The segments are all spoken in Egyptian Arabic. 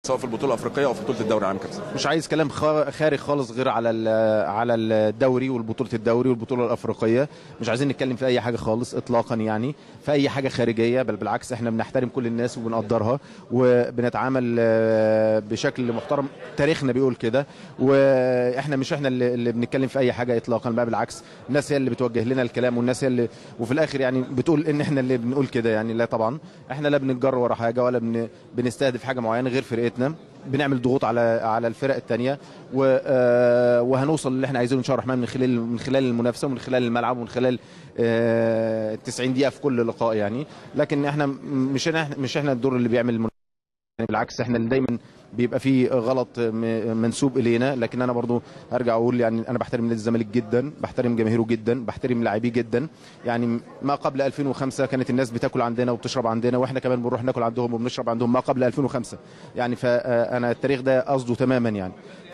سواء في البطوله الافريقيه او في بطوله الدوري العام كابتن مش عايز كلام خا- خارج خالص غير على ال- على الدوري والبطوله الدوري والبطوله الافريقيه مش عايزين نتكلم في اي حاجه خالص اطلاقا يعني في اي حاجه خارجيه بل بالعكس احنا بنحترم كل الناس وبنقدرها وبنتعامل آه، بشكل محترم تاريخنا بيقول كده واحنا مش احنا اللي, اللي بنتكلم في اي حاجه اطلاقا بقى بالعكس الناس هي اللي بتوجه لنا الكلام والناس هي اللي وفي الاخر يعني بتقول ان احنا اللي بنقول كده يعني لا طبعا احنا لا بنتجر ورا حاجه ولا بن بنستهدف حاجه معينه غير فرقتنا بنعمل ضغوط على على الفرق الثانيه وهنوصل اللي احنا عايزينه ان شاء الله الرحمن من خلال من خلال المنافسه ومن خلال الملعب ومن خلال آه، 90 دقيقه في كل لقاء يعني لكن احنا م- مش احنا مش احنا الدور اللي بيعمل المنافسة. يعني بالعكس احنا اللي دايما بيبقى فيه غلط م- منسوب الينا لكن انا برضو هرجع اقول يعني انا بحترم نادي الزمالك جدا بحترم جماهيره جدا بحترم لاعبيه جدا يعني ما قبل 2005 كانت الناس بتاكل عندنا وبتشرب عندنا واحنا كمان بنروح ناكل عندهم وبنشرب عندهم ما قبل 2005 يعني فانا التاريخ ده قصده تماما يعني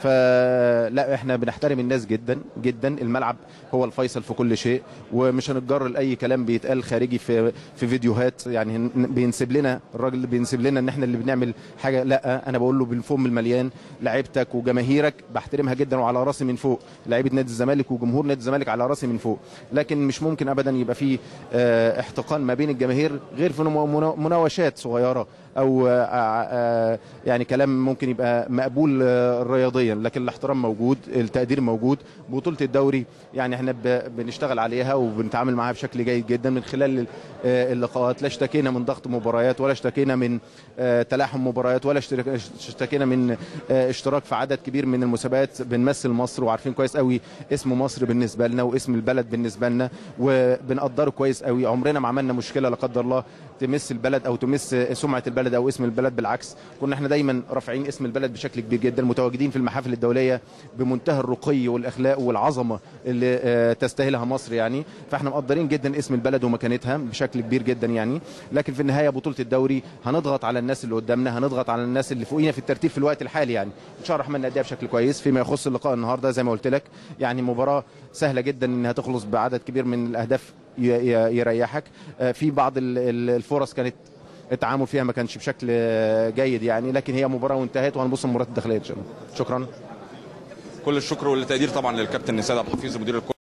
فلا احنا بنحترم الناس جدا جدا الملعب هو الفيصل في كل شيء ومش هنتجر لاي كلام بيتقال خارجي في في فيديوهات يعني هن- بينسب لنا الراجل اللي بينسب لنا ان احنا اللي بنعمل حاجه لا انا بقول له بالفم المليان لعيبتك وجماهيرك بحترمها جدا وعلى راسي من فوق لعيبه نادي الزمالك وجمهور نادي الزمالك على راسي من فوق لكن مش ممكن ابدا يبقى في آه، احتقان ما بين الجماهير غير في منو- منو- مناوشات صغيره او آه، آه، يعني كلام ممكن يبقى مقبول آه، رياضيا لكن الاحترام موجود التقدير موجود بطوله الدوري يعني احنا ب- بنشتغل عليها وبنتعامل معاها بشكل جيد جدا من خلال آه، اللقاءات لا اشتكينا من ضغط مباريات ولا اشتكينا من آه، تلاحم مباريات ولا اشترك- اشتكينا من آه، اشتراك في عدد كبير من المسابقات بنمثل مصر وعارفين كويس قوي اسم مصر بالنسبه لنا واسم البلد بالنسبه لنا وبنقدره كويس قوي عمرنا ما عملنا مشكله لا قدر الله تمس البلد او تمس سمعه البلد او اسم البلد بالعكس كنا احنا دايما رافعين اسم البلد بشكل كبير جدا متواجدين في المحافل الدوليه بمنتهى الرقي والاخلاق والعظمه اللي آه، تستاهلها مصر يعني فاحنا مقدرين جدا اسم البلد ومكانتها بشكل كبير جدا يعني لكن في النهايه بطوله الدوري هنضغط على الناس اللي قدامنا هنضغط على الناس اللي فوقينا في الترتيب في الوقت الحالي يعني ان شاء الله الرحمن نأديها بشكل كويس فيما يخص اللقاء النهارده زي ما قلت لك يعني مباراه سهله جدا انها تخلص بعدد كبير من الاهداف ي- ي- يريحك آه، في بعض ال- ال- الفرص كانت التعامل فيها ما كانش بشكل آه، جيد يعني لكن هي مباراه وانتهت وهنبص المباراه الداخليه ان شاء الله شكرا كل الشكر والتقدير طبعا للكابتن سيد عبد الحفيظ مدير الكره